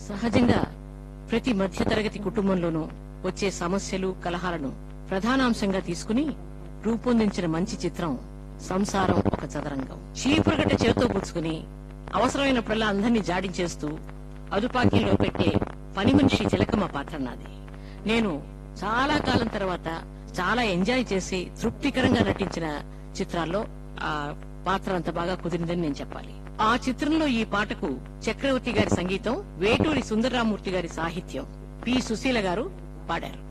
సహజంగా ప్రతి మధ్యతరగతి కుటుంబంలోనూ వచ్చే సమస్యలు కలహాలను ప్రధానాంశంగా తీసుకుని రూపొందించిన మంచి చిత్రం సంసారం ఒక చదరంగం చీపురగట్ట చేతితో పుచ్చుకుని అవసరమైనప్పుడల్లా అందరినీ జాడించేస్తూ అదుపాకీలో పెట్టే పని మనిషి చిలకమ్మ పాత్ర నాది నేను చాలా కాలం తర్వాత చాలా ఎంజాయ్ చేసి తృప్తికరంగా నటించిన చిత్రాల్లో ఆ పాత్ర అంత బాగా కుదిరిందని నేను చెప్పాలి ఆ చిత్రంలో ఈ పాటకు చక్రవర్తి గారి సంగీతం వేటూరి సుందరరామూర్తి గారి సాహిత్యం పి సుశీల గారు పాడారు